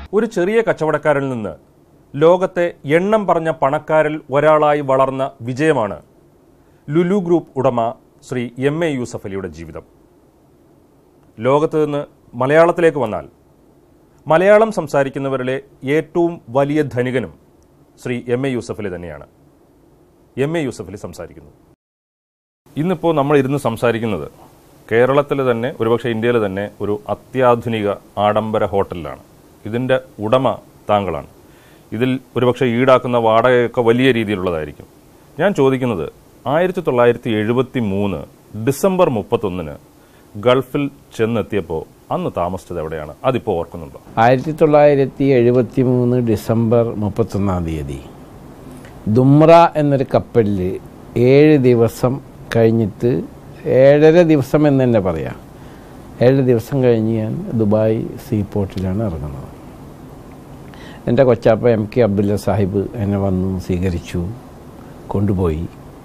ഒരു ചെറിയ കച്ചവടക്കാരിൽ നിന്ന് ലോകത്തെ എണ്ണം പറഞ്ഞ പണക്കാരിൽ ഒരാളായി വളർന്ന വിജയമാണ് ലുലു ഗ്രൂപ്പ് ഉടമ ശ്രീ എം എ യൂസഫ് അലിയുടെ ജീവിതം ലോകത്ത് നിന്ന് മലയാളത്തിലേക്ക് വന്നാൽ മലയാളം സംസാരിക്കുന്നവരിലെ ഏറ്റവും വലിയ ധനികനും ശ്രീ എം എ യൂസഫ് അലി തന്നെയാണ് എം എ യൂസഫ് അലി സംസാരിക്കുന്നു ഇന്നിപ്പോൾ നമ്മൾ ഇരുന്ന് സംസാരിക്കുന്നത് കേരളത്തിൽ തന്നെ ഒരുപക്ഷെ ഇന്ത്യയിൽ തന്നെ ഒരു അത്യാധുനിക ആഡംബര ഹോട്ടലിലാണ് ഇതിൻ്റെ ഉടമ താങ്കളാണ് ഇതിൽ ഒരുപക്ഷെ ഈടാക്കുന്ന വാടകയൊക്കെ വലിയ രീതിയിലുള്ളതായിരിക്കും ഞാൻ ചോദിക്കുന്നത് ആയിരത്തി തൊള്ളായിരത്തി എഴുപത്തി മൂന്ന് ഡിസംബർ മുപ്പത്തൊന്നിന് ഗൾഫിൽ ചെന്നെത്തിയപ്പോൾ അന്ന് താമസിച്ചത് എവിടെയാണ് അതിപ്പോൾ ഓർക്കുന്നുണ്ടോ ആയിരത്തി തൊള്ളായിരത്തി എഴുപത്തി മൂന്ന് ഡിസംബർ മുപ്പത്തൊന്നാം തീയതി ദുമ്ര എന്നൊരു കപ്പലിൽ ഏഴ് ദിവസം കഴിഞ്ഞിട്ട് ഏഴര ദിവസം എന്ന് തന്നെ പറയാം ഏഴ് ദിവസം കഴിഞ്ഞ് ഞാൻ ദുബായ് സീപോർട്ടിലാണ് ഇറങ്ങുന്നത് എൻ്റെ കൊച്ചാപ്പ എം കെ അബ്ദുല്ല സാഹിബ് എന്നെ വന്നു സ്വീകരിച്ചു കൊണ്ടുപോയി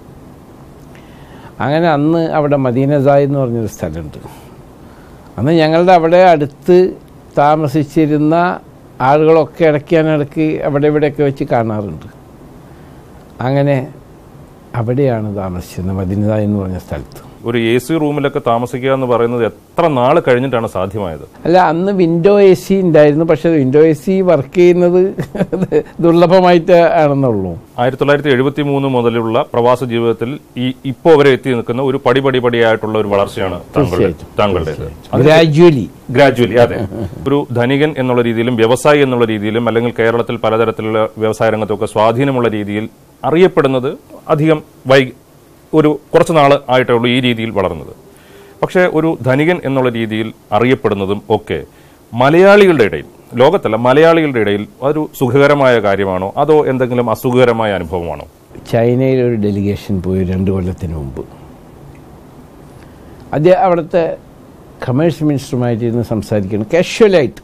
അങ്ങനെ അന്ന് അവിടെ മദീനസായി എന്ന് പറഞ്ഞൊരു സ്ഥലമുണ്ട് അന്ന് ഞങ്ങളുടെ അവിടെ അടുത്ത് താമസിച്ചിരുന്ന ആളുകളൊക്കെ ഇടയ്ക്ക് ഞാൻ ഇടയ്ക്ക് അവിടെ ഇവിടെയൊക്കെ വെച്ച് കാണാറുണ്ട് അങ്ങനെ അവിടെയാണ് താമസിച്ചിരുന്നത് മദീനത എന്ന് പറഞ്ഞ സ്ഥലത്ത് ഒരു എ സി റൂമിലൊക്കെ താമസിക്കുക എന്ന് പറയുന്നത് എത്ര നാൾ കഴിഞ്ഞിട്ടാണ് സാധ്യമായത് അല്ല അന്ന് വിൻഡോ എ സി ഉണ്ടായിരുന്നു പക്ഷെ വിൻഡോ എ സി വർക്ക് ചെയ്യുന്നത് ദുർലഭമായിട്ട് ആണെന്നുള്ളൂ ആയിരത്തി തൊള്ളായിരത്തി എഴുപത്തി മൂന്ന് മുതലുള്ള പ്രവാസ ജീവിതത്തിൽ ഈ ഇപ്പോൾ വരെ എത്തി നിൽക്കുന്ന ഒരു പടി പടി പടിയായിട്ടുള്ള ഒരു വളർച്ചയാണ് താങ്കളുടെ തീർച്ചയായിട്ടും. താങ്കളുടേത് ഗ്രാജുവലി ഗ്രാജുവലി അതെ ഒരു ധനികൻ എന്നുള്ള രീതിയിലും വ്യവസായി എന്നുള്ള രീതിയിലും അല്ലെങ്കിൽ കേരളത്തിൽ പലതരത്തിലുള്ള വ്യവസായ രംഗത്തൊക്കെ സ്വാധീനമുള്ള രീതിയിൽ അറിയപ്പെടുന്നത് അധികം വൈ ഒരു കുറച്ച് നാൾ ആയിട്ടേ ഉള്ളൂ ഈ രീതിയിൽ വളർന്നത് പക്ഷേ ഒരു ധനികൻ എന്നുള്ള രീതിയിൽ അറിയപ്പെടുന്നതും ഒക്കെ മലയാളികളുടെ ഇടയിൽ ലോകത്തല്ല മലയാളികളുടെ ഇടയിൽ ഒരു സുഖകരമായ കാര്യമാണോ അതോ എന്തെങ്കിലും അസുഖകരമായ അനുഭവമാണോ ചൈനയിൽ ഒരു ഡെലിഗേഷൻ പോയി രണ്ട് കൊല്ലത്തിന് മുമ്പ് അദ്ദേഹം അവിടുത്തെ കമേഴ്സ് മിനിസ്റ്ററുമായിട്ട് ഇരുന്ന് സംസാരിക്കണം കാഷ്വലായിട്ട്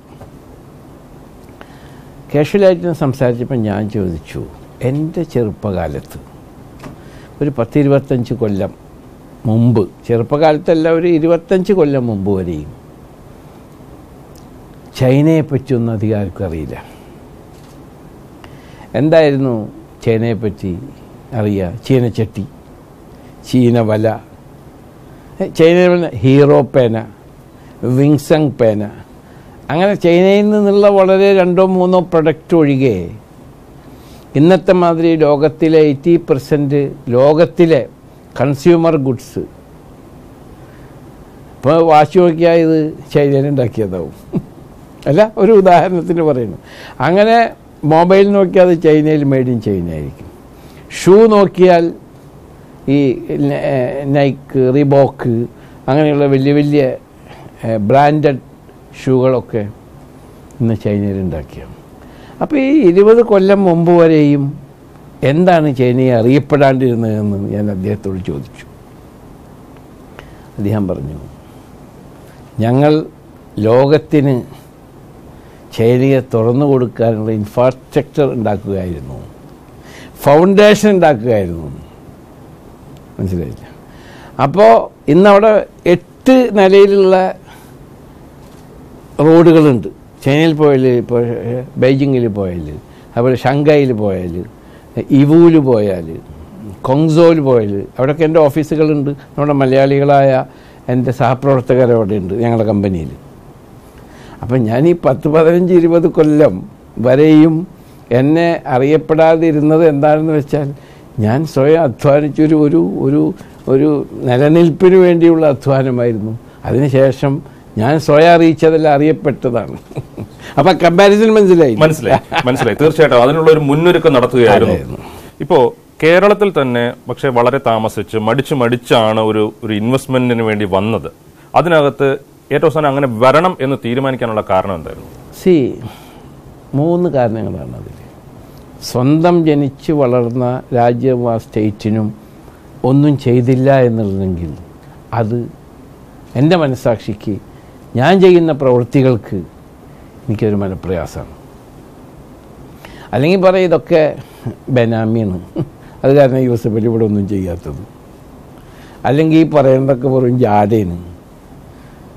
കാഷ്വലായിട്ട് സംസാരിച്ചപ്പോൾ ഞാൻ ചോദിച്ചു എൻ്റെ ചെറുപ്പകാലത്ത് ഒരു പത്തിരുപത്തഞ്ച് കൊല്ലം മുമ്പ് ചെറുപ്പകാലത്തല്ല ഒരു ഇരുപത്തഞ്ച് കൊല്ലം മുമ്പ് വരെയും ചൈനയെ പറ്റിയൊന്നും അധികം ആർക്കും അറിയില്ല എന്തായിരുന്നു ചൈനയെപ്പറ്റി അറിയുക ചീനച്ചട്ടി ചീന വല ചൈനയിൽ ഹീറോ പേന വിങ്സങ് പേന അങ്ങനെ ചൈനയിൽ നിന്നുള്ള വളരെ രണ്ടോ മൂന്നോ പ്രൊഡക്റ്റ് ഒഴികെ ഇന്നത്തെ മാതിരി ലോകത്തിലെ എയ്റ്റി പെർസെൻറ്റ് ലോകത്തിലെ കൺസ്യൂമർ ഗുഡ്സ് ഇപ്പോൾ വാച്ച് നോക്കിയാൽ ഇത് ചൈനയിൽ ഉണ്ടാക്കിയതാവും അല്ല ഒരു ഉദാഹരണത്തിന് പറയുന്നു അങ്ങനെ മൊബൈൽ നോക്കിയാൽ അത് ചൈനയിൽ മെയ്ഡ് ഇൻ ചൈന ആയിരിക്കും ഷൂ നോക്കിയാൽ ഈ ന- ഏഹ് നൈക്ക് റിബോക്ക് അങ്ങനെയുള്ള വലിയ വലിയ ബ്രാൻഡഡ് ഷൂകളൊക്കെ ഇന്ന് ചൈനയിൽ ഉണ്ടാക്കിയാണ് അപ്പോൾ ഈ ഇരുപത് കൊല്ലം മുമ്പ് വരെയും എന്താണ് ചൈനയെ അറിയപ്പെടാണ്ടിരുന്നതെന്ന് ഞാൻ അദ്ദേഹത്തോട് ചോദിച്ചു അദ്ദേഹം പറഞ്ഞു ഞങ്ങൾ ലോകത്തിന് ചൈനയെ തുറന്നു കൊടുക്കാനുള്ള ഇൻഫ്രാസ്ട്രക്ചർ ഉണ്ടാക്കുകയായിരുന്നു ഫൗണ്ടേഷൻ ഉണ്ടാക്കുകയായിരുന്നു മനസ്സിലായില്ല അപ്പോൾ ഇന്നവിടെ എട്ട് നിലയിലുള്ള റോഡുകളുണ്ട് ചൈനയിൽ പോയാൽ ഇപ്പോൾ ബെയ്ജിങ്ങിൽ പോയാൽ അതുപോലെ ഷങ്കായിൽ പോയാൽ ഇവൂൽ പോയാൽ കൊങ്സോയിൽ പോയാൽ അവിടെയൊക്കെ എൻ്റെ ഓഫീസുകളുണ്ട് നമ്മുടെ മലയാളികളായ എൻ്റെ സഹപ്രവർത്തകർ അവിടെ ഉണ്ട് ഞങ്ങളുടെ കമ്പനിയിൽ അപ്പം ഞാൻ ഈ പത്ത് പതിനഞ്ച് ഇരുപത് കൊല്ലം വരെയും എന്നെ അറിയപ്പെടാതിരുന്നത് എന്താണെന്ന് വെച്ചാൽ ഞാൻ സ്വയം അധ്വാനിച്ചൊരു ഒരു ഒരു ഒരു നിലനിൽപ്പിന് വേണ്ടിയുള്ള അധ്വാനമായിരുന്നു അതിനുശേഷം ഞാൻ സ്വയം അറിയിച്ചതല്ല അറിയപ്പെട്ടതാണ് അപ്പം കമ്പാരിസൺ മനസ്സിലായി മനസ്സിലായി മനസ്സിലായി തീർച്ചയായിട്ടും അതിനുള്ള ഒരു മുന്നൊരുക്കം നടത്തുകയായിരുന്നു ഇപ്പോ കേരളത്തിൽ തന്നെ പക്ഷെ വളരെ താമസിച്ച് മടിച്ച് മടിച്ചാണ് ഒരു ഒരു ഇൻവെസ്റ്റ്മെന്റിന് വേണ്ടി വന്നത് അതിനകത്ത് ഏറ്റവും അവസാനം അങ്ങനെ വരണം എന്ന് തീരുമാനിക്കാനുള്ള കാരണം എന്തായിരുന്നു സി മൂന്ന് കാരണങ്ങളാണ് അതിൽ സ്വന്തം ജനിച്ച് വളർന്ന രാജ്യവും ആ സ്റ്റേറ്റിനും ഒന്നും ചെയ്തില്ല എന്നുള്ളതെങ്കിൽ അത് എൻ്റെ മനസ്സാക്ഷിക്ക് ഞാൻ ചെയ്യുന്ന പ്രവൃത്തികൾക്ക് എനിക്കൊരു മനപ്രയാസമാണ് അല്ലെങ്കിൽ പറയും ഇതൊക്കെ ബനാമിയാണ് അത് കാരണം യൂസഫ് അലി ഇവിടെ ഒന്നും ചെയ്യാത്തത് അല്ലെങ്കിൽ ഈ പറയുന്നതൊക്കെ വെറും ജാടയാണ്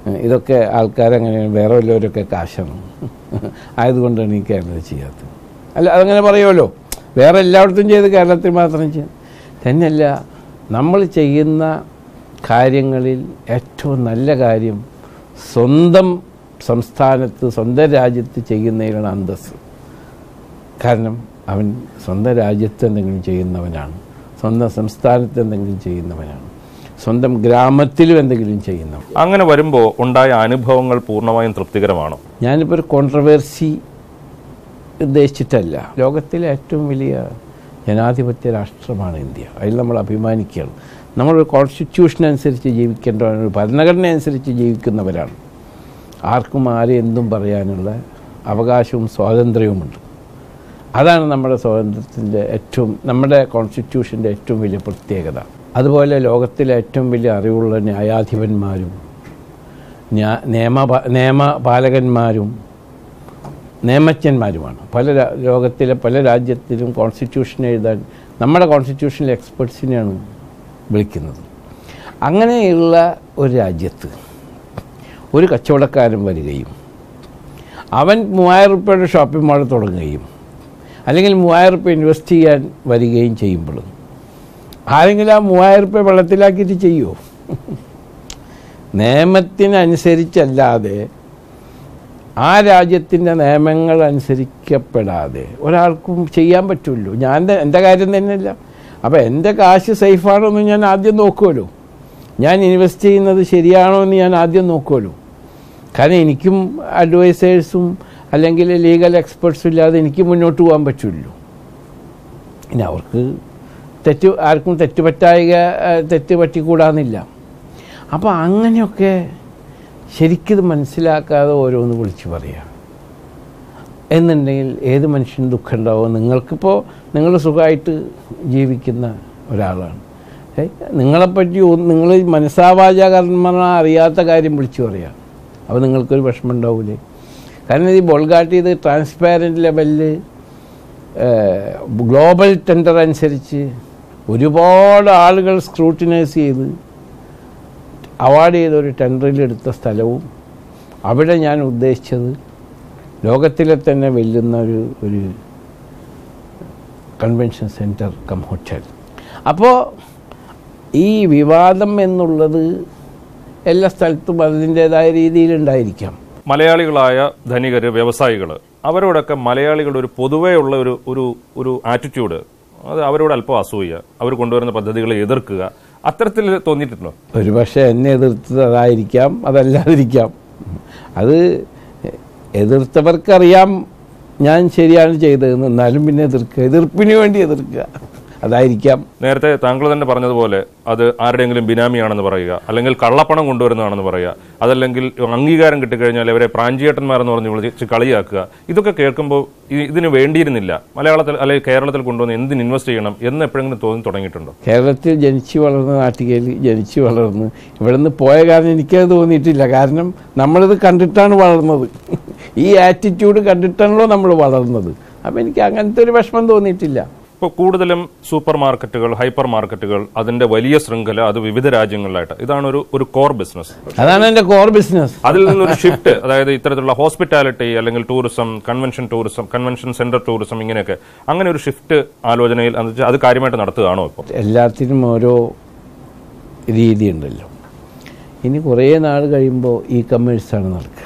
ഏഹ് ഇതൊക്കെ ആൾക്കാരങ്ങനെ വേറെ വല്ലവരൊക്കെ കാശാണ് ആയതുകൊണ്ടാണ് ഈ കേരളത്തിൽ ചെയ്യാത്തത് അല്ല അതങ്ങനെ പറയുമല്ലോ വേറെ എല്ലായിടത്തും ചെയ്ത് കേരളത്തിൽ മാത്രം ചെയ്യും തന്നെയല്ല നമ്മൾ ചെയ്യുന്ന കാര്യങ്ങളിൽ ഏറ്റവും നല്ല കാര്യം സ്വന്തം സംസ്ഥാനത്ത് സ്വന്തം രാജ്യത്ത് ചെയ്യുന്നതിലാണ് അന്തസ്സ് കാരണം അവൻ സ്വന്തം രാജ്യത്ത് എന്തെങ്കിലും ചെയ്യുന്നവനാണ് സ്വന്തം സംസ്ഥാനത്ത് എന്തെങ്കിലും ചെയ്യുന്നവനാണ് സ്വന്തം ഗ്രാമത്തിലും എന്തെങ്കിലും ചെയ്യുന്നവൻ അങ്ങനെ വരുമ്പോൾ ഉണ്ടായ അനുഭവങ്ങൾ പൂർണ്ണമായും തൃപ്തികരമാണോ ഞാനിപ്പോൾ ഒരു കോൺട്രവേഴ്സി ഉദ്ദേശിച്ചിട്ടല്ല ലോകത്തിലെ ഏറ്റവും വലിയ ജനാധിപത്യ രാഷ്ട്രമാണ് ഇന്ത്യ അതിൽ നമ്മൾ അഭിമാനിക്കുകയാണ് നമ്മളൊരു കോൺസ്റ്റിറ്റ്യൂഷൻ അനുസരിച്ച് ജീവിക്കേണ്ടവരാണ് ഒരു ഭരണഘടന അനുസരിച്ച് ജീവിക്കുന്നവരാണ് ആർക്കും ആരെ എന്തും പറയാനുള്ള അവകാശവും സ്വാതന്ത്ര്യവുമുണ്ട് അതാണ് നമ്മുടെ സ്വാതന്ത്ര്യത്തിൻ്റെ ഏറ്റവും നമ്മുടെ കോൺസ്റ്റിറ്റ്യൂഷൻ്റെ ഏറ്റവും വലിയ പ്രത്യേകത അതുപോലെ ലോകത്തിലെ ഏറ്റവും വലിയ അറിവുള്ള ന്യായാധിപന്മാരും ന്യാ നിയമ നിയമപാലകന്മാരും നിയമജ്ഞന്മാരുമാണ് പല രാ- ലോകത്തിലെ പല രാജ്യത്തിലും കോൺസ്റ്റിറ്റ്യൂഷൻ എഴുതാൻ നമ്മുടെ കോൺസ്റ്റിറ്റ്യൂഷനിലെ എക്സ്പെർട്സിനെയാണ് വിളിക്കുന്നത് അങ്ങനെയുള്ള ഒരു രാജ്യത്ത് ഒരു കച്ചവടക്കാരൻ വരികയും അവൻ മൂവായിരം റുപ്യയുടെ ഷോപ്പിംഗ് മാൾ തുടങ്ങുകയും അല്ലെങ്കിൽ മൂവായിരം റുപ്യ ഇൻവെസ്റ്റ് ചെയ്യാൻ വരികയും ചെയ്യുമ്പോൾ ആരെങ്കിലും ആ മൂവായിരം റുപ്യ വെള്ളത്തിലാക്കിയിട്ട് ചെയ്യുമോ നിയമത്തിനനുസരിച്ചല്ലാതെ ആ രാജ്യത്തിൻ്റെ നിയമങ്ങൾ അനുസരിക്കപ്പെടാതെ ഒരാൾക്കും ചെയ്യാൻ പറ്റുമല്ലോ ഞാൻ ത- എൻ്റെ കാര്യം തന്നെയല്ല അപ്പോൾ എൻ്റെ കാശ് സേഫാണോ എന്ന് ഞാൻ ആദ്യം നോക്കുമല്ലോ ഞാൻ ഇൻവെസ്റ്റ് ചെയ്യുന്നത് ശരിയാണോ എന്ന് ഞാൻ ആദ്യം നോക്കുമല്ലോ കാരണം എനിക്കും അഡ്വൈസേഴ്സും അല്ലെങ്കിൽ ലീഗൽ എക്സ്പെർട്സും ഇല്ലാതെ എനിക്ക് മുന്നോട്ട് പോകാൻ പറ്റില്ലല്ലോ ഇനി അവർക്ക് തെറ്റ് ആർക്കും തെറ്റ് പറ്റായിക ഏഹ്, തെറ്റ് പറ്റിക്കൂടാന്നില്ല അപ്പോൾ അങ്ങനെയൊക്കെ ശരിക്കിത് മനസ്സിലാക്കാതെ ഓരോന്ന് വിളിച്ച് പറയാം എന്നുണ്ടെങ്കിൽ ഏത് മനുഷ്യനും ദുഃഖം ഉണ്ടാവും നിങ്ങൾക്കിപ്പോൾ നിങ്ങൾ സുഖമായിട്ട് ജീവിക്കുന്ന ഒരാളാണ് ഏ, നിങ്ങളെപ്പറ്റി ഒന്ന് നിങ്ങൾ മനസ്സാവാച കർമ്മ അറിയാത്ത കാര്യം വിളിച്ചു പറയാം അപ്പോൾ നിങ്ങൾക്കൊരു വിഷമം ഉണ്ടാവില്ലേ കാരണം ഈ ബോൾഗാട്ടി ഇത് ട്രാൻസ്പാരൻറ്റ് ലെവലിൽ ഗ്ലോബൽ ടെൻഡർ അനുസരിച്ച് ഒരുപാട് ആളുകൾ സ്ക്രൂട്ടിനൈസ് ചെയ്ത് അവാർഡ് ചെയ്ത ഒരു ടെൻഡറിലെടുത്ത സ്ഥലവും അവിടെ ഞാൻ ഉദ്ദേശിച്ചത് ലോകത്തിലെ തന്നെ വെല്ലുന്ന ഒരു ഒരു കൺവെൻഷൻ സെൻറ്റർ കം ഹോട്ടൽ അപ്പോൾ ഈ വിവാദം എന്നുള്ളത് എല്ലാ സ്ഥലത്തും അതിൻ്റേതായ രീതിയിലുണ്ടായിരിക്കാം മലയാളികളായ ധനികർ വ്യവസായികൾ അവരോടൊക്കെ മലയാളികളുടെ ഒരു പൊതുവേ ഉള്ള ഒരു ഒരു ഒരു ആറ്റിറ്റ്യൂഡ് അത് അവരോട് അല്പം അസൂയ അവർ കൊണ്ടുവരുന്ന പദ്ധതികളെ എതിർക്കുക അത്തരത്തിൽ തോന്നിയിട്ടുണ്ടോ ഒരുപക്ഷെ എന്നെ എതിർത്തത് അതായിരിക്കാം അതല്ലാതിരിക്കാം അത് എതിർത്തവർക്കറിയാം ഞാൻ ശരിയാണ് ചെയ്തതെന്ന് എന്നാലും പിന്നെ എതിർക്കുക എതിർപ്പിന് വേണ്ടി എതിർക്കുക അതായിരിക്കാം നേരത്തെ താങ്കൾ തന്നെ പറഞ്ഞതുപോലെ അത് ആരുടെയെങ്കിലും ബിനാമിയാണെന്ന് പറയുക അല്ലെങ്കിൽ കള്ളപ്പണം കൊണ്ടുവരുന്നതാണെന്ന് പറയുക അതല്ലെങ്കിൽ അംഗീകാരം കിട്ടിക്കഴിഞ്ഞാൽ അവരെ പ്രാഞ്ചിയേട്ടന്മാരെന്ന് പറഞ്ഞ് വിളിച്ച് കളിയാക്കുക ഇതൊക്കെ കേൾക്കുമ്പോൾ ഇ- ഇതിന് വേണ്ടിയിരുന്നില്ല മലയാളത്തിൽ അല്ലെങ്കിൽ കേരളത്തിൽ കൊണ്ടുവന്ന് എന്തിന് ഇൻവെസ്റ്റ് ചെയ്യണം എന്ന് എപ്പോഴെങ്കിലും തോന്നി തുടങ്ങിയിട്ടുണ്ടോ കേരളത്തിൽ ജനിച്ചു വളർന്ന നാട്ടികയിൽ ജനിച്ചു വളർന്ന് ഇവിടെ നിന്ന് പോയ കാരണം എനിക്കത് തോന്നിയിട്ടില്ല കാരണം നമ്മളിത് കണ്ടിട്ടാണ് വളർന്നത് ഈ ആറ്റിറ്റ്യൂഡ് കണ്ടിട്ടാണല്ലോ നമ്മൾ വളർന്നത് അപ്പം എനിക്ക് അങ്ങനത്തെ ഒരു വിഷമം തോന്നിയിട്ടില്ല ഇപ്പോൾ കൂടുതലും സൂപ്പർ മാർക്കറ്റുകൾ ഹൈപ്പർ മാർക്കറ്റുകൾ അതിന്റെ വലിയ ശൃംഖല അത് വിവിധ രാജ്യങ്ങളിലായിട്ട് ഇതാണ് ഒരു ഒരു കോർ ബിസിനസ് അതാണ് എൻ്റെ കോർ ബിസിനസ് അതിൽ നിന്നൊരു ഷിഫ്റ്റ് അതായത് ഇത്തരത്തിലുള്ള ഹോസ്പിറ്റാലിറ്റി അല്ലെങ്കിൽ tourism convention tourism convention centre tourism ഇങ്ങനെയൊക്കെ അങ്ങനെ ഒരു ഷിഫ്റ്റ് ആലോചനയിൽ എന്ന് വെച്ചാൽ അത് കാര്യമായിട്ട് നടത്തുകയാണോ ഇപ്പോൾ എല്ലാത്തിനും ഓരോ രീതിയുണ്ടല്ലോ ഇനി കുറേ നാൾ കഴിയുമ്പോൾ ഈ കമ്മേഴ്സാണ് നടക്കുക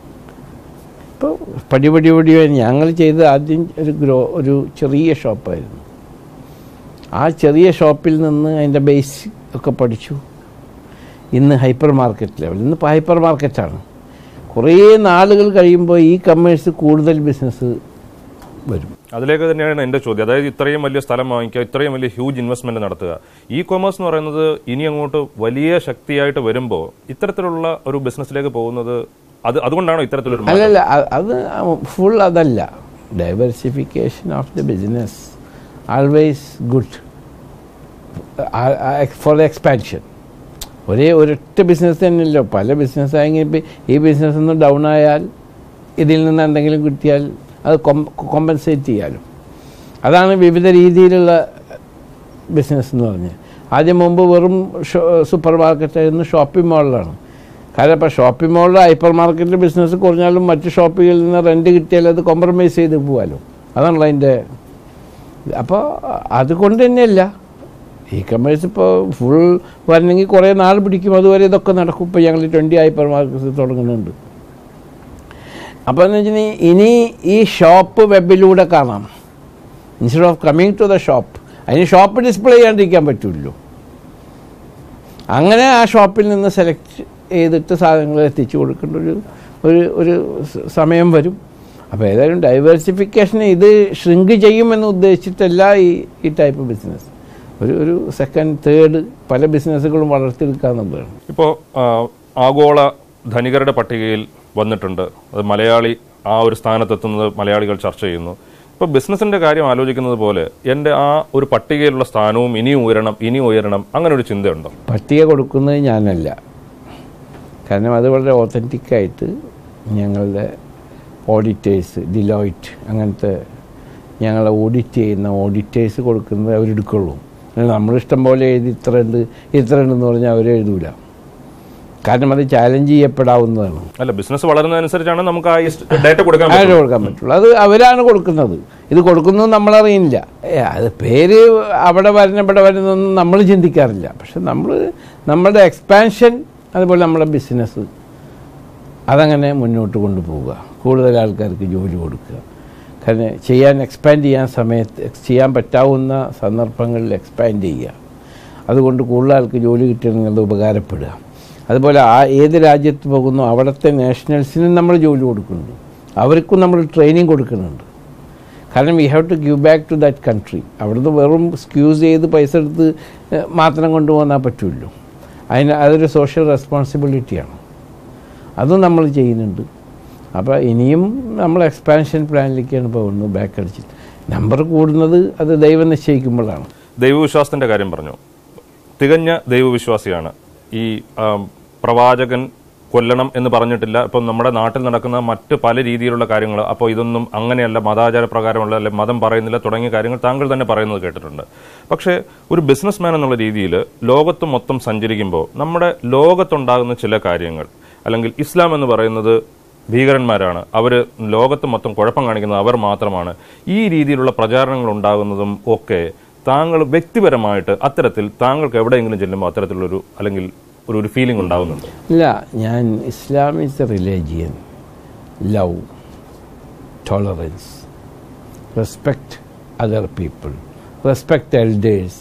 ഇപ്പോൾ പടി പടി പടി ഞങ്ങൾ ചെയ്തത് ആദ്യം ഒരു ഗ്രോ ഒരു ചെറിയ ഷോപ്പായിരുന്നു ആ ചെറിയ ഷോപ്പിൽ നിന്ന് അതിൻ്റെ ബേസ് ഒക്കെ പഠിച്ചു ഇന്ന് ഹൈപ്പർ മാർക്കറ്റ് ലെവൽ ഇന്ന് ഇപ്പോൾ ഹൈപ്പർ മാർക്കറ്റാണ് കുറേ നാളുകൾ കഴിയുമ്പോൾ ഈ കമ്മേഴ്സ് കൂടുതൽ ബിസിനസ് വരും അതിലേക്ക് തന്നെയാണ് എന്റെ ചോദ്യം അതായത് ഇത്രയും വലിയ സ്ഥലം വാങ്ങിക്കുക ഇത്രയും വലിയ ഹ്യൂജ് ഇൻവെസ്റ്റ്മെന്റ് നടത്തുക ഇ കൊമേഴ്സ് എന്ന് പറയുന്നത് ഇനി അങ്ങോട്ട് വലിയ ശക്തിയായിട്ട് വരുമ്പോൾ ഇത്തരത്തിലുള്ള ഒരു ബിസിനസ്സിലേക്ക് പോകുന്നത് അത് അതുകൊണ്ടാണോ ഇത്തരത്തിലൊരു മാറ്റം? അല്ലല്ല അ- അത് ഫുൾ അതല്ല diversification of the business always good for the expansion ഒരേ ഒരൊറ്റ ബിസിനസ് തന്നെയല്ലോ പല ബിസിനസ് ആയെങ്കിൽ ഇപ്പം ഈ ബിസിനസ് ഒന്ന് ഡൗൺ ആയാൽ ഇതിൽ നിന്ന് എന്തെങ്കിലും കിട്ടിയാൽ അത് കോമ്പൻസേറ്റ് ചെയ്യാലോ അതാണ് വിവിധ രീതിയിലുള്ള ബിസിനസ് എന്ന് പറഞ്ഞ് ആദ്യം മുമ്പ് വെറും സൂപ്പർ മാർക്കറ്റായിരുന്നു ഷോപ്പിംഗ് മാളിലാണ് കാരണം ഇപ്പോൾ ഷോപ്പിംഗ് മോളിൽ ഹൈപ്പർ മാർക്കറ്റിൽ ബിസിനസ് കുറഞ്ഞാലും മറ്റ് ഷോപ്പുകളിൽ നിന്ന് റെൻറ്റ് കിട്ടിയാൽ അത് കോംപ്രമൈസ് ചെയ്ത് പോകാമല്ലോ അതാണല്ലോ അതിൻ്റെ അപ്പോൾ അതുകൊണ്ട് തന്നെയല്ല ഈ കമേഴ്സ് ഇപ്പോൾ ഫുൾ വരണമെങ്കിൽ കുറേ നാൾ പിടിക്കും അതുവരെ ഇതൊക്കെ നടക്കും ഇപ്പോൾ ഞങ്ങൾ ട്വൻറ്റി ഹൈപ്പർ മാർക്കറ്റ്സ് തുടങ്ങുന്നുണ്ട് അപ്പോൾ എന്ന് വെച്ചിട്ടുണ്ടെങ്കിൽ ഇനി ഈ ഷോപ്പ് വെബിലൂടെ കാണാം instead of coming to the shop അതിന് ഷോപ്പ് ഡിസ്പ്ലേ ചെയ്യാണ്ടിരിക്കാൻ പറ്റുമല്ലോ അങ്ങനെ ആ ഷോപ്പിൽ നിന്ന് സെലക്ട് ചെയ്തിട്ട് സാധനങ്ങൾ എത്തിച്ചു കൊടുക്കേണ്ട ഒരു ഒരു ഒരു സ- സമയം വരും അപ്പോൾ ഏതായാലും ഡൈവേഴ്സിഫിക്കേഷൻ ഇത് ഷ്രിങ്ക് ചെയ്യുമെന്ന് ഉദ്ദേശിച്ചിട്ടല്ല ഈ ഈ ടൈപ്പ് ബിസിനസ് ഒരു ഒരു സെക്കൻഡ് തേർഡ് പല ബിസിനസ്സുകളും വളർത്തിയെടുക്കാന്നുള്ളതാണ് ഇപ്പോൾ ആഗോള ധനികരുടെ പട്ടികയിൽ വന്നിട്ടുണ്ട് അത് മലയാളി ആ ഒരു സ്ഥാനത്തെത്തുന്നത് മലയാളികൾ ചർച്ച ചെയ്യുന്നു ഇപ്പോൾ ബിസിനസിന്റെ കാര്യം ആലോചിക്കുന്നത് പോലെ എൻ്റെ ആ ഒരു പട്ടികയിലുള്ള സ്ഥാനവും ഇനിയും ഉയരണം ഇനിയും ഉയരണം അങ്ങനെ ഒരു ചിന്തയുണ്ടോ പട്ടിക കൊടുക്കുന്നത് ഞാനല്ല കാരണം അത് വളരെ ഓത്തൻറ്റിക്കായിട്ട് ഞങ്ങളുടെ ഓഡിറ്റേഴ്സ് ഡിലോയിറ്റ് അങ്ങനത്തെ ഞങ്ങളെ ഓഡിറ്റ് ചെയ്യുന്ന ഓഡിറ്റേഴ്സ് കൊടുക്കുന്നത് അവരെടുക്കുള്ളൂ നമ്മളിഷ്ടം പോലെ എഴുതി ഇത്ര ഉണ്ട് ഇത്ര ഉണ്ടെന്ന് പറഞ്ഞാൽ അവർ എഴുതൂല കാരണം അത് ചാലഞ്ച് ചെയ്യപ്പെടാവുന്നതാണ് അല്ല ബിസിനസ് വളരുന്നതനുസരിച്ചാണ് നമുക്ക് ആ ഡേറ്റ കൊടുക്കാൻ ആര് പറ്റുള്ളൂ. കൊടുക്കാൻ പറ്റുള്ളൂ അത് അവരാണ് കൊടുക്കുന്നത് ഇത് കൊടുക്കുന്നത് നമ്മളറിയില്ല ഏ, അത് പേര് അവിടെ വരുന്ന ഇവിടെ വരുന്നൊന്നും നമ്മൾ ചിന്തിക്കാറില്ല പക്ഷെ നമ്മൾ നമ്മുടെ എക്സ്പാൻഷൻ അതുപോലെ നമ്മുടെ ബിസിനസ് അതങ്ങനെ മുന്നോട്ട് കൊണ്ടുപോവുക കൂടുതൽ ആൾക്കാർക്ക് ജോലി കൊടുക്കുക കാരണം ചെയ്യാൻ എക്സ്പാൻഡ് ചെയ്യാൻ സമയത്ത് ചെയ്യാൻ പറ്റാവുന്ന സന്ദർഭങ്ങളിൽ എക്സ്പാൻഡ് ചെയ്യുക അതുകൊണ്ട് കൂടുതൽ ആൾക്ക് ജോലി കിട്ടണമെങ്കിൽ അത് ഉപകാരപ്പെടുക അതുപോലെ ആ ഏത് രാജ്യത്ത് പോകുന്നു അവിടുത്തെ നാഷണൽസിനും നമ്മൾ ജോലി കൊടുക്കുന്നുണ്ട് അവർക്കും നമ്മൾ ട്രെയിനിങ് കൊടുക്കുന്നുണ്ട് കാരണം we have to give back to that country അവിടുന്ന് വെറും സ്ക്യൂസ് ചെയ്ത് പൈസ എടുത്ത് ഏഹ്, മാത്രം കൊണ്ടുപോകാൻ പറ്റുമല്ലോ അതിന് അതൊരു സോഷ്യൽ റെസ്പോൺസിബിലിറ്റിയാണ് അതും നമ്മൾ ചെയ്യുന്നുണ്ട് അപ്പോൾ ഇനിയും നമ്മൾ എക്സ്പാൻഷൻ പ്ലാനിലേക്കാണ് പോകുന്നത് ബാക്ക് അടിച്ചിട്ട് നമ്പർ കൂടുന്നത് അത് ദൈവം നിശ്ചയിക്കുമ്പോഴാണ് ദൈവവിശ്വാസത്തിന്റെ കാര്യം പറഞ്ഞു തികഞ്ഞ ദൈവവിശ്വാസിയാണ് ഈ ആം, പ്രവാചകൻ കൊല്ലണം എന്ന് പറഞ്ഞിട്ടില്ല ഇപ്പം നമ്മുടെ നാട്ടിൽ നടക്കുന്ന മറ്റ് പല രീതിയിലുള്ള കാര്യങ്ങൾ അപ്പോൾ ഇതൊന്നും അങ്ങനെയല്ല മതാചാര പ്രകാരമുള്ള അല്ലെ മതം പറയുന്നില്ല തുടങ്ങിയ കാര്യങ്ങൾ താങ്കൾ തന്നെ പറയുന്നത് കേട്ടിട്ടുണ്ട് പക്ഷേ ഒരു ബിസിനസ് മാൻ എന്നുള്ള രീതിയിൽ ലോകത്ത് മൊത്തം സഞ്ചരിക്കുമ്പോൾ നമ്മുടെ ലോകത്തുണ്ടാകുന്ന ചില കാര്യങ്ങൾ അല്ലെങ്കിൽ ഇസ്ലാം എന്ന് പറയുന്നത് ഭീകരന്മാരാണ് അവർ ലോകത്ത് മൊത്തം കുഴപ്പം കാണിക്കുന്നത് അവർ മാത്രമാണ് ഈ രീതിയിലുള്ള പ്രചാരണങ്ങൾ ഉണ്ടാകുന്നതും ഒക്കെ താങ്കൾ വ്യക്തിപരമായിട്ട് അത്തരത്തിൽ താങ്കൾക്ക് എവിടെയെങ്കിലും ചെല്ലുമ്പോൾ അത്തരത്തിലുള്ളൊരു അല്ലെങ്കിൽ ഒരു ഒരു ഫീലിംഗ് ഉണ്ടാകുന്നുണ്ട് ഇല്ല ഞാൻ Islam is a religion love tolerance respect other people respect elders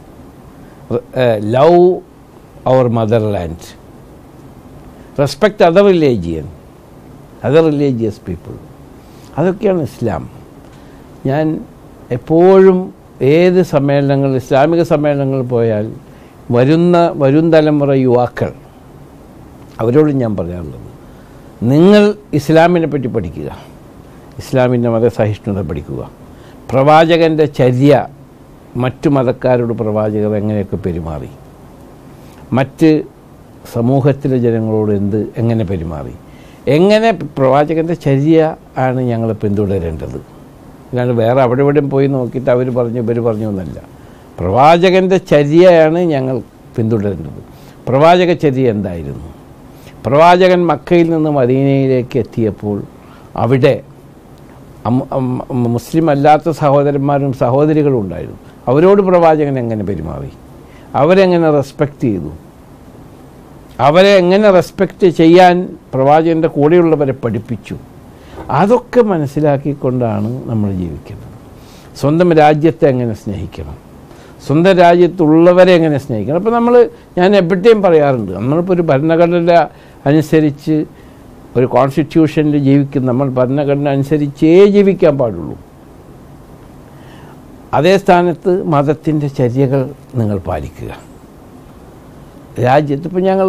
love our mother land respect other religion other religious people അതൊക്കെയാണ് ഇസ്ലാം ഞാൻ എപ്പോഴും ഏത് സമ്മേളനങ്ങൾ ഇസ്ലാമിക സമ്മേളനങ്ങളിൽ പോയാൽ വരുന്ന വരും തലമുറ യുവാക്കൾ അവരോട് ഞാൻ പറയാറുള്ളത് നിങ്ങൾ ഇസ്ലാമിനെ പറ്റി പഠിക്കുക ഇസ്ലാമിൻ്റെ മതസഹിഷ്ണുത പഠിക്കുക പ്രവാചകൻ്റെ ചര്യ മറ്റു മതക്കാരോട് പ്രവാചകർ എങ്ങനെയൊക്കെ പെരുമാറി മറ്റ് സമൂഹത്തിലെ ജനങ്ങളോട് എന്ത് എങ്ങനെ പെരുമാറി എങ്ങനെ പ്രവാചകൻ്റെ ചര്യ ആണ് ഞങ്ങൾ പിന്തുടരേണ്ടത് അല്ലാണ്ട് വേറെ അവിടെ ഇവിടെയും പോയി നോക്കിയിട്ട് അവർ പറഞ്ഞു ഇവർ പറഞ്ഞു എന്നല്ല പ്രവാചകൻ്റെ ചര്യയാണ് ഞങ്ങൾ പിന്തുടരേണ്ടത് പ്രവാചക ചര്യ എന്തായിരുന്നു പ്രവാചകൻ മക്കയിൽ നിന്ന് മദീനയിലേക്ക് എത്തിയപ്പോൾ അവിടെ അം- അം- മുസ്ലിം അല്ലാത്ത സഹോദരന്മാരും സഹോദരികളും ഉണ്ടായിരുന്നു അവരോട് പ്രവാചകൻ എങ്ങനെ പെരുമാറി അവരെങ്ങനെ റെസ്പെക്റ്റ് ചെയ്തു അവരെ എങ്ങനെ റെസ്പെക്റ്റ് ചെയ്യാൻ പ്രവാചകൻ്റെ കൂടെയുള്ളവരെ പഠിപ്പിച്ചു അതൊക്കെ മനസ്സിലാക്കിക്കൊണ്ടാണ് നമ്മൾ ജീവിക്കുന്നത് സ്വന്തം രാജ്യത്തെ എങ്ങനെ സ്നേഹിക്കണം സ്വന്തം രാജ്യത്തുള്ളവരെ എങ്ങനെ സ്നേഹിക്കണം അപ്പോൾ നമ്മൾ ഞാൻ എപ്പോഴത്തെയും പറയാറുണ്ട് നമ്മളിപ്പോൾ ഒരു ഭരണഘടന അനുസരിച്ച് ഒരു കോൺസ്റ്റിറ്റ്യൂഷനിൽ ജീവിക്കുന്ന നമ്മൾ ഭരണഘടന അനുസരിച്ചേ ജീവിക്കാൻ പാടുള്ളൂ അതേ സ്ഥാനത്ത് മതത്തിൻ്റെ ചര്യകൾ നിങ്ങൾ പാലിക്കുക രാജ്യത്ത് ഇപ്പം ഞങ്ങൾ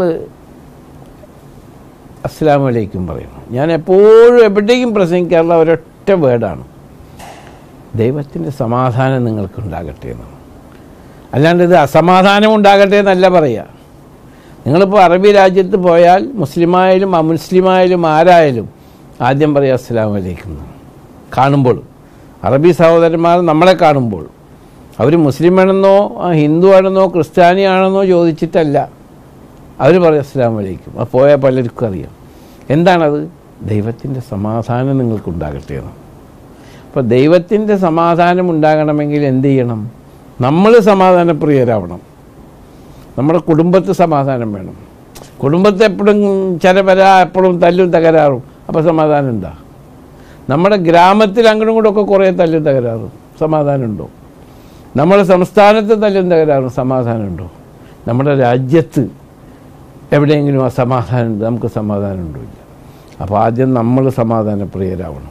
അസ്സാം വലൈക്കും പറയുന്നു ഞാൻ എപ്പോഴും എവിടെയും പ്രസംഗിക്കാറുള്ള ഒരൊറ്റ വേർഡാണ് ദൈവത്തിൻ്റെ സമാധാനം നിങ്ങൾക്കുണ്ടാകട്ടെ എന്നാണ് അല്ലാണ്ട് ഇത് അസമാധാനം ഉണ്ടാകട്ടെ എന്നല്ല പറയുക നിങ്ങളിപ്പോൾ അറബി രാജ്യത്ത് പോയാൽ മുസ്ലിമായാലും അമുസ്ലിമായാലും ആരായാലും ആദ്യം പറയുക അസ്സലാം വലൈക്കും എന്നാണ്. കാണുമ്പോൾ അറബി സഹോദരന്മാർ നമ്മളെ കാണുമ്പോൾ അവർ മുസ്ലിം ആണെന്നോ ആ, ഹിന്ദു ആണെന്നോ ക്രിസ്ത്യാനി ആണെന്നോ ചോദിച്ചിട്ടല്ല അവർ പറയും അസ്സാം വലൈക്കും അത് പോയാൽ പലർക്കും അറിയാം എന്താണത് ദൈവത്തിൻ്റെ സമാധാനം നിങ്ങൾക്കുണ്ടാകട്ടെ എന്ന് അപ്പോൾ ദൈവത്തിൻ്റെ സമാധാനം ഉണ്ടാകണമെങ്കിൽ എന്ത് ചെയ്യണം നമ്മൾ സമാധാനപ്രിയരാവണം നമ്മുടെ കുടുംബത്ത് സമാധാനം വേണം കുടുംബത്തെ എപ്പോഴും ചരപര എപ്പോഴും തല്ലും തകരാറും അപ്പോൾ സമാധാനം ഉണ്ടാ നമ്മുടെ ഗ്രാമത്തിൽ അങ്ങോട്ടും കൂടെ ഒക്കെ കുറേ തല്ലും തകരാറും സമാധാനമുണ്ടോ നമ്മുടെ സംസ്ഥാനത്ത് തല്ലും തകരാറും സമാധാനമുണ്ടോ നമ്മുടെ രാജ്യത്ത് എവിടെയെങ്കിലും ആ സമാധാനമുണ്ട് നമുക്ക് സമാധാനമുണ്ടോ ഇല്ല അപ്പോൾ ആദ്യം നമ്മൾ സമാധാനപ്രിയരാവണം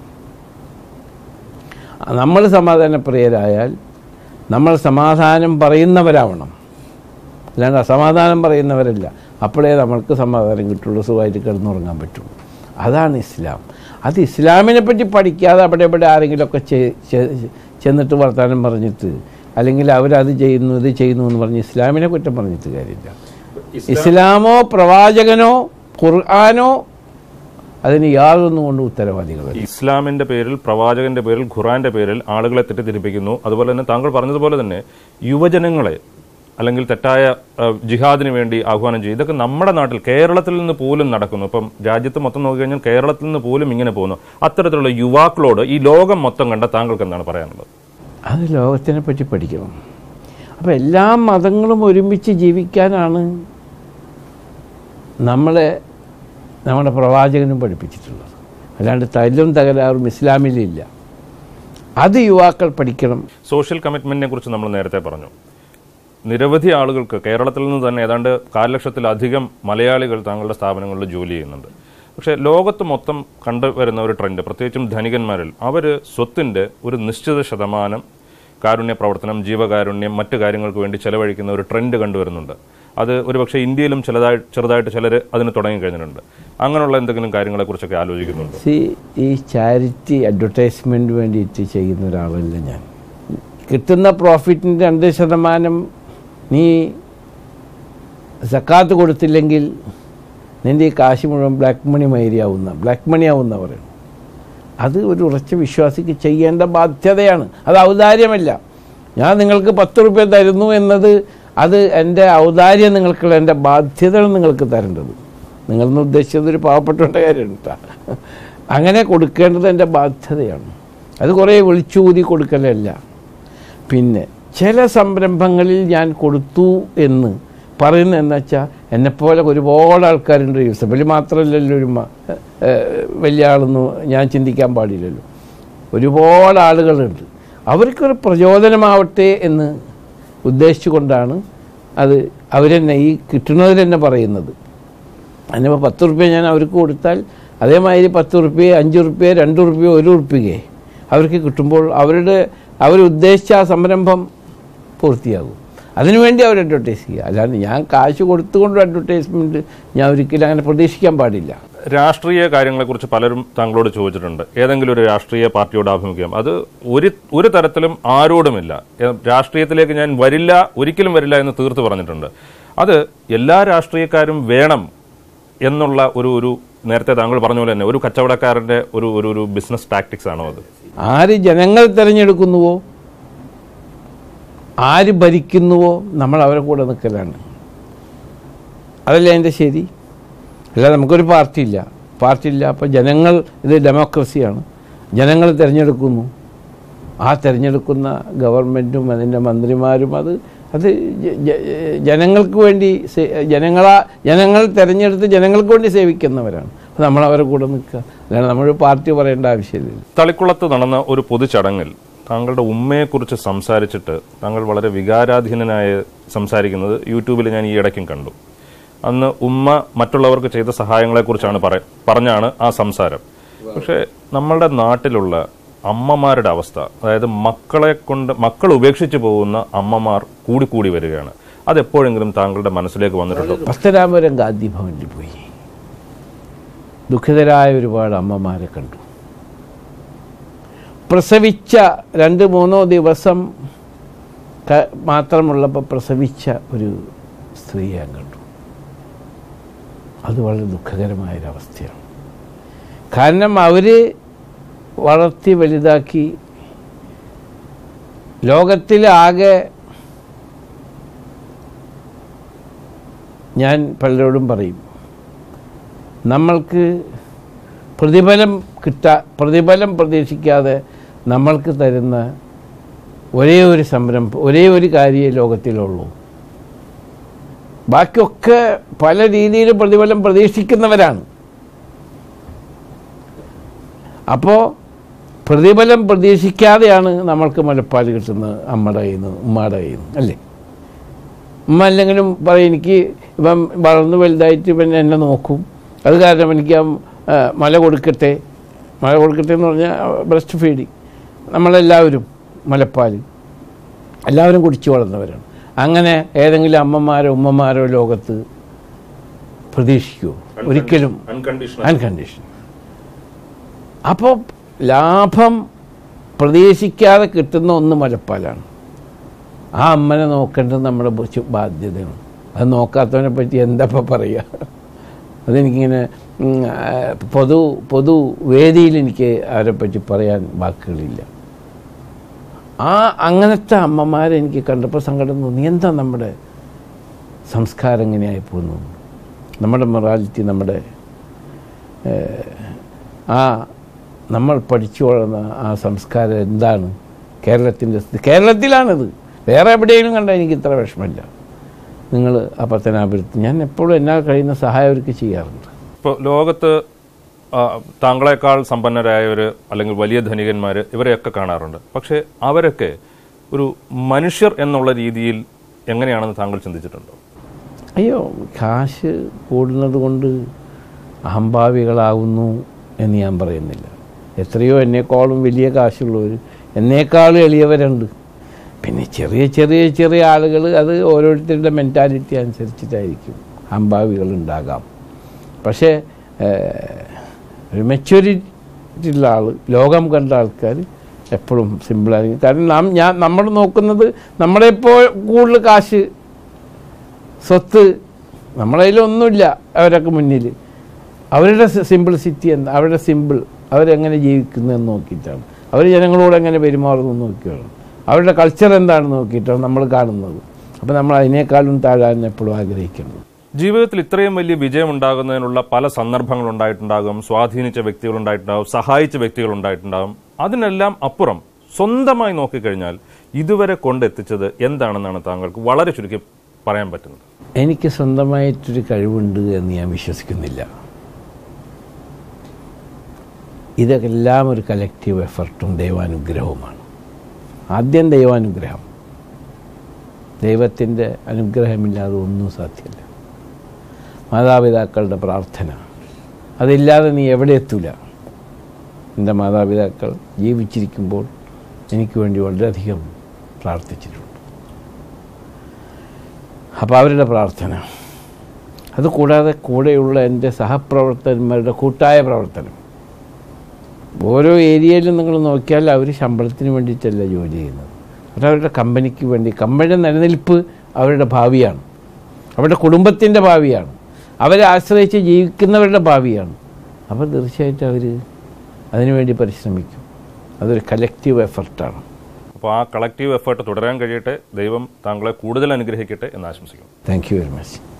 നമ്മൾ സമാധാനപ്രിയരായാൽ നമ്മൾ സമാധാനം പറയുന്നവരാവണം അല്ലാണ്ട് അസമാധാനം പറയുന്നവരല്ല അപ്പോഴേ നമ്മൾക്ക് സമാധാനം കിട്ടുള്ളൂ സുഖമായിട്ട് കിടന്നുറങ്ങാൻ പറ്റുള്ളൂ അതാണ് ഇസ്ലാം അത് ഇസ്ലാമിനെ പറ്റി പഠിക്കാതെ അവിടെ ഇവിടെ ആരെങ്കിലുമൊക്കെ ചെ- ചെ- ചെന്നിട്ട് വർത്തമാനം പറഞ്ഞിട്ട് അല്ലെങ്കിൽ അവരത് ചെയ്യുന്നു ഇത് ചെയ്യുന്നു എന്ന് പറഞ്ഞ് ഇസ്ലാമിനെ കുറ്റം പറഞ്ഞിട്ട് കാര്യമില്ല ഇസ്ലാമോ പ്രവാചകനോ ഖുർആാനോ അതിന് യാതൊന്നും കൊണ്ട് ഉത്തരവാദികളല്ല ഇസ്ലാമിന്റെ പേരിൽ പ്രവാചകന്റെ പേരിൽ ഖുറാന്റെ പേരിൽ ആളുകളെ തെറ്റിദ്ധരിപ്പിക്കുന്നു അതുപോലെ തന്നെ താങ്കൾ പറഞ്ഞതുപോലെ തന്നെ യുവജനങ്ങളെ അല്ലെങ്കിൽ തെറ്റായ അഹ്, ജിഹാദിന് വേണ്ടി ആഹ്വാനം ചെയ്യും ഇതൊക്കെ നമ്മുടെ നാട്ടിൽ കേരളത്തിൽ നിന്ന് പോലും നടക്കുന്നു ഇപ്പം രാജ്യത്ത് മൊത്തം നോക്കിക്കഴിഞ്ഞാൽ കേരളത്തിൽ നിന്ന് പോലും ഇങ്ങനെ പോകുന്നു അത്തരത്തിലുള്ള യുവാക്കളോട് ഈ ലോകം മൊത്തം കണ്ട താങ്കൾക്ക് എന്താണ് പറയാനുള്ളത് അത് ലോകത്തിനെ പറ്റി പഠിക്കണം അപ്പോൾ എല്ലാ മതങ്ങളും ഒരുമിച്ച് ജീവിക്കാനാണ് നമ്മളെ നമ്മുടെ പ്രവാചകനും പഠിപ്പിച്ചിട്ടുള്ളത് അല്ലാണ്ട് തല്ലും തകരാറും ഇസ്ലാമിലില്ല അത് യുവാക്കൾ പഠിക്കണം സോഷ്യൽ കമ്മിറ്റ്മെന്റിനെ കുറിച്ച് നമ്മൾ നേരത്തെ പറഞ്ഞു നിരവധി ആളുകൾക്ക് കേരളത്തിൽ നിന്ന് തന്നെ ഏതാണ്ട് കാൽ ലക്ഷത്തിലധികം മലയാളികൾ താങ്കളുടെ സ്ഥാപനങ്ങളിൽ ജോലി ചെയ്യുന്നുണ്ട് പക്ഷേ ലോകത്ത് മൊത്തം കണ്ടുവരുന്ന ഒരു ട്രെൻഡ് പ്രത്യേകിച്ചും ധനികന്മാരിൽ അവർ സ്വത്തിന്റെ ഒരു നിശ്ചിത ശതമാനം കാരുണ്യ പ്രവർത്തനം ജീവകാരുണ്യം മറ്റു കാര്യങ്ങൾക്ക് വേണ്ടി ചെലവഴിക്കുന്ന ഒരു ട്രെൻഡ് കണ്ടുവരുന്നുണ്ട് അത് ഒരുപക്ഷെ ഇന്ത്യയിലും ചിലതായി ചെറുതായിട്ട് ചിലർ അതിന് തുടങ്ങി കഴിഞ്ഞിട്ടുണ്ട് അങ്ങനെയുള്ള എന്തെങ്കിലും കാര്യങ്ങളെക്കുറിച്ചൊക്കെ ആലോചിക്കുന്നുണ്ട് സി ഈ ചാരിറ്റി അഡ്വർടൈസ്മെൻറ്റ് വേണ്ടിയിട്ട് ചെയ്യുന്ന ഒരാളല്ല ഞാൻ കിട്ടുന്ന പ്രോഫിറ്റിൻ്റെ രണ്ട് ശതമാനം നീ സക്കാത്ത് കൊടുത്തില്ലെങ്കിൽ നിൻ്റെ ഈ കാശ് മുഴുവൻ ബ്ലാക്ക് മണി മൈരിയാവുന്ന ബ്ലാക്ക് മണി ആവുന്ന പറയണം അത് ഒരു ഉറച്ച വിശ്വാസിക്ക് ചെയ്യേണ്ട ബാധ്യതയാണ് അത് ഔദാര്യമല്ല ഞാൻ നിങ്ങൾക്ക് പത്ത് റുപ്യ തരുന്നു എന്നത് അത് എൻ്റെ ഔദാര്യം നിങ്ങൾക്കുള്ള എൻ്റെ ബാധ്യതകൾ നിങ്ങൾക്ക് തരേണ്ടത് നിങ്ങളെന്ന് ഉദ്ദേശിച്ചത് ഒരു പാവപ്പെട്ടവൻ്റെ കാര്യമാണ് കേട്ടോ അങ്ങനെ കൊടുക്കേണ്ടത് എൻ്റെ ബാധ്യതയാണ് അത് കുറേ വിളിച്ചൂതി കൊടുക്കലല്ല പിന്നെ ചില സംരംഭങ്ങളിൽ ഞാൻ കൊടുത്തു എന്ന് പറയുന്നത് എന്ന് വെച്ചാൽ എന്നെപ്പോലെ ഒരുപാട് ആൾക്കാരുണ്ട് യൂസഫലി മാത്രമല്ലല്ലോ ഒരു മ- ഏഹ് വലിയ ആളൊന്നും ഞാൻ ചിന്തിക്കാൻ പാടില്ലല്ലോ ഒരുപാട് ആളുകളുണ്ട് അവർക്കൊരു പ്രചോദനമാവട്ടെ എന്ന് ഉദ്ദേശിച്ചുകൊണ്ടാണ് അത് അവരെന്നെ ഈ കിട്ടുന്നതിൽ തന്നെ പറയുന്നത് അതിനിപ്പോൾ പത്ത് റുപ്യ ഞാൻ അവർക്ക് കൊടുത്താൽ അതേമാതിരി പത്ത് റുപ്യ അഞ്ച് റുപ്യ രണ്ട് റുപ്യ ഒരു റുപ്യയെ അവർക്ക് കിട്ടുമ്പോൾ അവരുടെ അവരുദ്ദേശിച്ച ആ സംരംഭം പൂർത്തിയാകും അതിനുവേണ്ടി അവർ അഡ്വർടൈസ് ചെയ്യുക അല്ലാണ്ട് ഞാൻ കാശ് കൊടുത്തുകൊണ്ട് അഡ്വർടൈസ്മെൻറ്റ് ഞാൻ ഒരിക്കലും അങ്ങനെ പ്രതീക്ഷിക്കാൻ പാടില്ല രാഷ്ട്രീയ കാര്യങ്ങളെക്കുറിച്ച് പലരും താങ്കളോട് ചോദിച്ചിട്ടുണ്ട് ഏതെങ്കിലും ഒരു രാഷ്ട്രീയ പാർട്ടിയോട് ആഭിമുഖ്യം അത് ഒരു ഒരു തരത്തിലും ആരോടുമില്ല ഏ- രാഷ്ട്രീയത്തിലേക്ക് ഞാൻ വരില്ല ഒരിക്കലും വരില്ല എന്ന് തീർത്ത് പറഞ്ഞിട്ടുണ്ട് അത് എല്ലാ രാഷ്ട്രീയക്കാരും വേണം എന്നുള്ള ഒരു ഒരു നേരത്തെ താങ്കൾ പറഞ്ഞ പോലെ തന്നെ ഒരു കച്ചവടക്കാരന്റെ ഒരു ഒരു ഒരു ബിസിനസ് ടാക്ടിക്സ് ആണോ അത് ആര് ജനങ്ങൾ തിരഞ്ഞെടുക്കുന്നുവോ ആര് ഭരിക്കുന്നുവോ നമ്മൾ അവരെ കൂടെ നിൽക്കലാണ് അതല്ലേ അതിൻ്റെ ശരി അല്ല നമുക്കൊരു പാർട്ടിയില്ല പാർട്ടിയില്ല അപ്പോൾ ജനങ്ങൾ ഇത് ഡെമോക്രസിയാണ് ജനങ്ങൾ തിരഞ്ഞെടുക്കുന്നു ആ തിരഞ്ഞെടുക്കുന്ന ഗവൺമെൻറ്റും അതിൻ്റെ മന്ത്രിമാരും അത് അത് ജ- ജ- ജനങ്ങൾക്ക് വേണ്ടി സേ- ജനങ്ങളാ ജനങ്ങൾ തിരഞ്ഞെടുത്ത് ജനങ്ങൾക്ക് വേണ്ടി സേവിക്കുന്നവരാണ് അപ്പോൾ നമ്മൾ അവരെ കൂടെ നിൽക്കുക അല്ലാണ്ട് നമ്മളൊരു പാർട്ടി പറയേണ്ട ആവശ്യമില്ല തളിക്കുളത്ത് നടന്ന ഒരു പൊതുചടങ്ങിൽ താങ്കളുടെ ഉമ്മയെക്കുറിച്ച് സംസാരിച്ചിട്ട് താങ്കൾ വളരെ വികാരാധീനനായി സംസാരിക്കുന്നത് യൂട്യൂബിൽ ഞാൻ ഈ ഇടയ്ക്കും കണ്ടു അന്ന് ഉമ്മ മറ്റുള്ളവർക്ക് ചെയ്ത സഹായങ്ങളെക്കുറിച്ചാണ് പറ പറഞ്ഞാണ് ആ സംസാരം പക്ഷേ നമ്മളുടെ നാട്ടിലുള്ള അമ്മമാരുടെ അവസ്ഥ അതായത് മക്കളെ കൊണ്ട് മക്കൾ ഉപേക്ഷിച്ചു പോകുന്ന അമ്മമാർ കൂടിക്കൂടി വരികയാണ് അതെപ്പോഴെങ്കിലും താങ്കളുടെ മനസ്സിലേക്ക് വന്നിട്ടുണ്ടോ പത്തനാപുരം ഗാന്ധി ഭവനിൽ പോയി ദുഃഖിതരായ ഒരുപാട് അമ്മമാരെ കണ്ടു പ്രസവിച്ച രണ്ട് മൂന്നോ ദിവസം ക- മാത്രമുള്ളപ്പോൾ പ്രസവിച്ച ഒരു സ്ത്രീയെ ഞാൻ കണ്ടു അത് വളരെ ദുഃഖകരമായൊരവസ്ഥയാണ് കാരണം അവർ വളർത്തി വലുതാക്കി ലോകത്തിലാകെ ഞാൻ പലരോടും പറയും നമ്മൾക്ക് പ്രതിഫലം കിട്ടാ പ്രതിഫലം പ്രതീക്ഷിക്കാതെ നമ്മൾക്ക് തരുന്ന ഒരേ ഒരു സംരംഭം ഒരേ ഒരു കാര്യമേ ലോകത്തിലുള്ളൂ ബാക്കിയൊക്കെ പല രീതിയിൽ പ്രതിഫലം പ്രതീക്ഷിക്കുന്നവരാണ് അപ്പോൾ പ്രതിഫലം പ്രതീക്ഷിക്കാതെയാണ് നമ്മൾക്ക് മുലപ്പാൽ കിട്ടുന്നത് അമ്മയുടെ കയ്യിൽ നിന്ന് ഉമ്മയുടെ കയ്യിൽ നിന്ന് അല്ലേ ഉമ്മ അല്ലെങ്കിലും പറയും എനിക്ക് ഇപ്പം വളർന്നു വലുതായിട്ട് ഇവൻ എന്നെ നോക്കും അത് കാരണം എനിക്ക് ആ ആ, മല കൊടുക്കട്ടെ മല കൊടുക്കട്ടെ എന്ന് പറഞ്ഞാൽ ബ്രസ്റ്റ് ഫീഡിങ് നമ്മളെല്ലാവരും മുലപ്പാൽ എല്ലാവരും കുടിച്ചു വളർന്നവരാണ് അങ്ങനെ ഏതെങ്കിലും അമ്മമാരോ ഉമ്മമാരോ ലോകത്ത് പ്രതീക്ഷിക്കുമോ ഒരിക്കലും അൺകണ്ടീഷണൽ അൺകണ്ടീഷൻ അപ്പോൾ ലാഭം പ്രതീക്ഷിക്കാതെ കിട്ടുന്ന ഒന്ന് മുലപ്പാലാണ് ആ അമ്മനെ നോക്കേണ്ടത് നമ്മുടെ ബു- ബാധ്യതയാണ് അത് നോക്കാത്തവനെ പറ്റി എന്താ ഇപ്പം പറയുക അതെനിക്കിങ്ങനെ ഉം, ആ, പൊതു പൊതു വേദിയിൽ എനിക്ക് അവരെ പറ്റി പറയാൻ വാക്കുകളില്ല ആ അങ്ങനത്തെ അമ്മമാരെ എനിക്ക് കണ്ടപ്പോൾ സങ്കടം തോന്നി എന്താ നമ്മുടെ സംസ്കാരം ഇങ്ങനെയായി പോകുന്നു നമ്മുടെ മൊറാലിറ്റി നമ്മുടെ ഏഹ്, ആ നമ്മൾ പഠിച്ചു വളർന്ന ആ സംസ്കാരം എന്താണ് കേരളത്തിൻ്റെ സ്ഥിതി കേരളത്തിലാണിത് വേറെ എവിടെയെങ്കിലും കണ്ടാൽ എനിക്ക് ഇത്ര വിഷമമില്ല നിങ്ങൾ ആ പത്തനാപുരത്ത് ഞാൻ എപ്പോഴും എന്നാൽ കഴിയുന്ന സഹായം അവർക്ക് ചെയ്യാറുണ്ട് ഇപ്പോൾ ലോകത്ത് ആ, താങ്കളെക്കാൾ സമ്പന്നരായവർ അല്ലെങ്കിൽ വലിയ ധനികന്മാർ ഇവരെയൊക്കെ കാണാറുണ്ട് പക്ഷേ അവരൊക്കെ ഒരു മനുഷ്യർ എന്നുള്ള രീതിയിൽ എങ്ങനെയാണെന്ന് താങ്കൾ ചിന്തിച്ചിട്ടുണ്ടോ അയ്യോ കാശ് കൂടുന്നത് കൊണ്ട് അഹംഭാവികളാകുന്നു എന്ന് ഞാൻ പറയുന്നില്ല എത്രയോ എന്നെക്കാളും വലിയ കാശുള്ളവർ എന്നേക്കാളും എളിയവരുണ്ട് പിന്നെ ചെറിയ ചെറിയ ചെറിയ ആളുകൾ അത് ഓരോരുത്തരുടെ മെൻറ്റാലിറ്റി അനുസരിച്ചിട്ടായിരിക്കും അഹംഭാവികൾ ഉണ്ടാകാം പക്ഷേ ഏഹ്, ഒരു മെച്യൂരിറ്റി ഉള്ള ആൾ ലോകം കണ്ട ആൾക്കാർ എപ്പോഴും സിമ്പിളായിരിക്കും കാരണം നാം ഞാൻ നമ്മൾ നോക്കുന്നത് നമ്മളെപ്പോൾ കൂടുതൽ കാശ് സ്വത്ത് നമ്മളെ കയ്യിലൊന്നുമില്ല അവരൊക്കെ മുന്നിൽ അവരുടെ സിമ്പിൾസിറ്റി എന്താ അവരുടെ സിമ്പിൾ അവരെങ്ങനെ ജീവിക്കുന്നു എന്ന് നോക്കിയിട്ടാണ് അവർ ജനങ്ങളോട് എങ്ങനെ പെരുമാറുന്നു എന്ന് നോക്കിയാണ് അവരുടെ കൾച്ചർ എന്താണെന്ന് നോക്കിയിട്ടാണ് നമ്മൾ കാണുന്നത് അപ്പോൾ നമ്മൾ അതിനേക്കാളും താഴാൻ എപ്പോഴും ആഗ്രഹിക്കുന്നത് ജീവിതത്തിൽ ഇത്രയും വലിയ വിജയം ഉണ്ടാകുന്നതിനുള്ള പല സന്ദർഭങ്ങൾ ഉണ്ടായിട്ടുണ്ടാകും സ്വാധീനിച്ച വ്യക്തികൾ ഉണ്ടായിട്ടുണ്ടാകും സഹായിച്ച വ്യക്തികൾ ഉണ്ടായിട്ടുണ്ടാകും അതിനെല്ലാം അപ്പുറം സ്വന്തമായി നോക്കിക്കഴിഞ്ഞാൽ ഇതുവരെ കൊണ്ടെത്തിച്ചത് എന്താണെന്നാണ് താങ്കൾക്ക് വളരെ ചുരുക്കി പറയാൻ പറ്റുന്നത് എനിക്ക് സ്വന്തമായിട്ടൊരു കഴിവുണ്ട് എന്ന് ഞാൻ വിശ്വസിക്കുന്നില്ല ഇതെല്ലാം ഒരു കലക്റ്റീവ് എഫർട്ടും ദൈവാനുഗ്രഹവുമാണ് ആദ്യം ദൈവാനുഗ്രഹം ദൈവത്തിൻ്റെ അനുഗ്രഹമില്ലാതെ ഒന്നും സാധ്യമല്ല മാതാപിതാക്കളുടെ പ്രാർത്ഥന അതില്ലാതെ നീ എവിടെ എത്തൂല എൻ്റെ മാതാപിതാക്കൾ ജീവിച്ചിരിക്കുമ്പോൾ എനിക്ക് വേണ്ടി വളരെയധികം പ്രാർത്ഥിച്ചിട്ടുണ്ട് അപ്പോൾ അവരുടെ പ്രാർത്ഥന അതുകൂടാതെ കൂടെയുള്ള എൻ്റെ സഹപ്രവർത്തകന്മാരുടെ കൂട്ടായ പ്രവർത്തനം ഓരോ ഏരിയയിലും നിങ്ങൾ നോക്കിയാൽ അവർ ശമ്പളത്തിന് വേണ്ടിയിട്ടല്ല ജോലി ചെയ്യുന്നത് അത് അവരുടെ കമ്പനിക്ക് വേണ്ടി കമ്പനിയുടെ നിലനിൽപ്പ് അവരുടെ ഭാവിയാണ് അവരുടെ കുടുംബത്തിൻ്റെ ഭാവിയാണ് അവരെ ആശ്രയിച്ച് ജീവിക്കുന്നവരുടെ ഭാവിയാണ് അപ്പോൾ തീർച്ചയായിട്ടും അവർ അതിനുവേണ്ടി പരിശ്രമിക്കും അതൊരു കലക്റ്റീവ് എഫർട്ടാണ് അപ്പോൾ ആ കളക്റ്റീവ് എഫേർട്ട് തുടരാൻ കഴിയട്ടെ ദൈവം താങ്കളെ കൂടുതൽ അനുഗ്രഹിക്കട്ടെ എന്ന് ആശംസിക്കുന്നു താങ്ക് യു വെരി മച്ച്